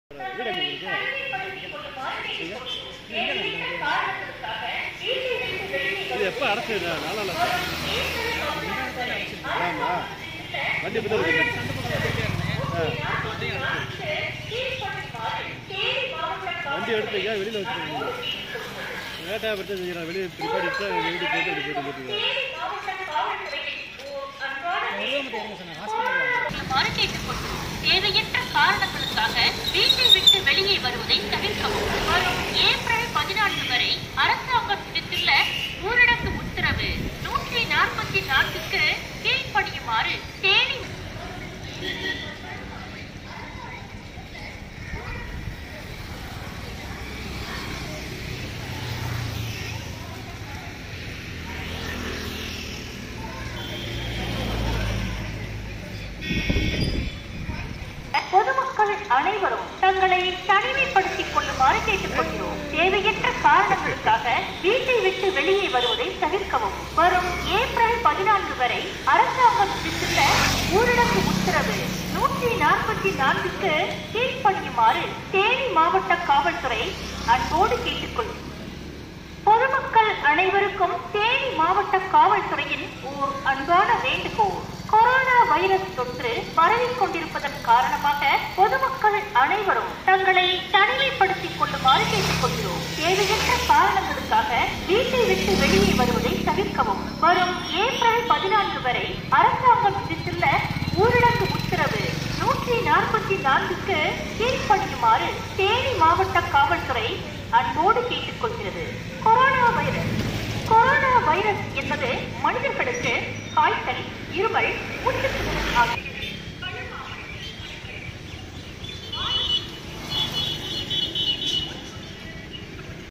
வீடு எங்க இருக்கு இது எப்போ அடைச்சு நாளால ஆமா வண்டி இப்போ ஆ வண்டி எடுத்துக்க வெளியில் வச்சுருக்கீங்க லேட்டாக பற்றி செஞ்சிடலாம் வெளியே ப்ரிப்பேர் வச்சு வீடு போட்டு அப்படி போயிட்டு போட்டுக்கலாம் மாறு கேட்டுக்கொள்கிறோம். தேவையற்ற காரணங்களுக்காக வீட்டை விட்டு வெளியே வருவதை தவிர்க்கவும் வரும் ஏப்ரல் பதினான்கு வரை அரசாங்கம் விடுத்துள்ள ஊரடங்கு உத்தரவு நூற்றி நாற்பத்தி நான்குக்கு கீழ்ப்படியுமாறு தேனி பொதுமக்கள் அனைவரும் தங்களை தனிமைப்படுத்திக் கொள்ளுமாறு கேட்டுக்கொள்கிறோம் தேவையற்ற காரணங்களுக்காக வீட்டை விட்டு வெளியே வருவதை தவிர்க்கவும் வரும் ஏப்ரல் பதினான்கு வரை அரசாங்கம் விடுத்துள்ள ஊரடங்கு உத்தரவு நூற்றி நாற்பத்தி நான்குக்கு கீழ்ப்படியுமாறு தேனி மாவட்ட காவல்துறை அன்போடு கேட்டுக்கொள்ளும் பொதுமக்கள் அனைவருக்கும் தேனி மாவட்ட காவல்துறையின் ஓர் அன்பான வேண்டுகோள் கொரோனா வைரஸ் தொற்று பரவிக் கொண்டிருப்பதன் காரணமாக பொதுமக்கள் அனைவரும் தங்களை தனிமைப்படுத்திக் கொள்ளுமாறு கேட்டுக்கொள்கிறோம் தேவையற்ற காரணங்களுக்காக வீட்டை விட்டு வெளியே வருவதை தவிர்க்கவும் வரும் ஏப்ரல் பதினான்கு வரை அரசாங்கம் விதித்துள்ள ஊரடங்கு உத்தரவு நூற்றி நாற்பத்தி நான்குக்கு கீழ்ப்படியுமாறு தேனி மாவட்ட காவல்துறை அன்போடு கேட்டுக்கொள்கிறது கொரோனா வைரஸ் கொரோனா வைரஸ் என்பது மனிதர்களுக்கு காய்ச்சல் இருமல் மூச்சுத்திணறல் ஆகிய